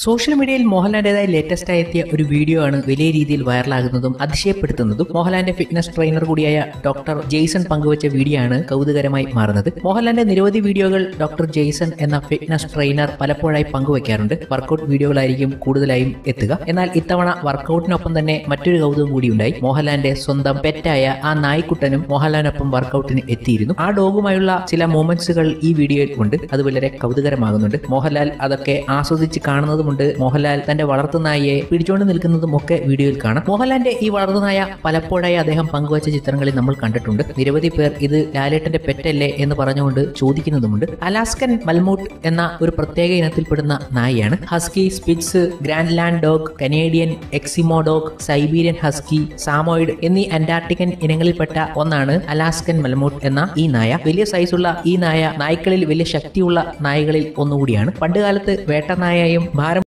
social മീഡിയയിൽ മോഹൻലാലിൻ്റെതായി latest ആയി എത്തിയ ഒരു വീഡിയോ ആണ് വലിയ രീതിയിൽ വൈറലാകുന്നതും അതിശയപ്പെടുത്തുന്നതും മോഹൻലാലിന്റെ ഫിറ്റ്നസ് ട്രെയിനർ കൂടിയായ ഡോക്ടർ ജെയ്സൺ പങ്കുവച്ച വീഡിയോ ആണ് കൗതുകരമായി മാറുന്നത് മോഹൻലാലിന്റെ നിരവധി വീഡിയോകൾ ഡോക്ടർ ജെയ്സൺ എന്ന ഫിറ്റ്നസ് ട്രെയിനർ പലപ്പോഴായി പങ്കുവയ്ക്കാറുണ്ട് വർക്കൗട്ട് വീഡിയോകളായിരിക്കും കൂടുതലായും എത്തുക എന്നാൽ ഇത്തവണ വർക്കൗട്ടിനൊപ്പം തന്നെ മറ്റൊരു കൗതുകം കൂടിയുണ്ടായി മോഹൻലാലിന്റെ സ്വന്തം പെറ്റായ ആ നായ്ക്കുട്ടനും മോഹൻലാലിനൊപ്പം വർക്കൗട്ടിന് എത്തിയിരുന്നു ആ ഡോഗുമായുള്ള ചില മൂമെന്റ്സുകൾ ഈ വീഡിയോയിൽ ഉണ്ട് അത് വളരെ കൗതുകരമാകുന്നുണ്ട് മോഹൻലാൽ അതൊക്കെ ആസ്വദിച്ച് കാണുന്നതുമുണ്ട് മോഹൻലാൽ തന്റെ വളർത്തുനായയെ പിടിച്ചുകൊണ്ട് നിൽക്കുന്നതും ഒക്കെ വീഡിയോയിൽ കാണാം മോഹൻലാലിന്റെ ഈ വളർത്തുനായ പലപ്പോഴായി അദ്ദേഹം പങ്കുവച്ച ചിത്രങ്ങളിൽ നമ്മൾ കണ്ടിട്ടുണ്ട് നിരവധി പേർ ഇത് ലാലേട്ടന്റെ പെറ്റല്ലേ എന്ന് പറഞ്ഞുകൊണ്ട് ചോദിക്കുന്നതുമുണ്ട് അലാസ്കൻ മൽമൂട്ട് എന്ന ഒരു പ്രത്യേക ഇനത്തിൽപ്പെടുന്ന നായയാണ് husky spitz Greenland dog Canadian എക്സിമോ ഡോഗ് സൈബീരിയൻ ഹസ്കി സാമോയിഡ് എന്നീ അന്റാർട്ടിക്കൻ ഇനങ്ങളിൽപ്പെട്ട ഒന്നാണ് അലാസ്കൻ മൽമൂട്ട് എന്ന ഈ നായ വലിയ സൈസുള്ള ഈ നായ നായ്ക്കളിൽ വലിയ ശക്തിയുള്ള നായകളിൽ ഒന്നുകൂടിയാണ് പണ്ടുകാലത്ത് വേട്ടനായയും ഭാരം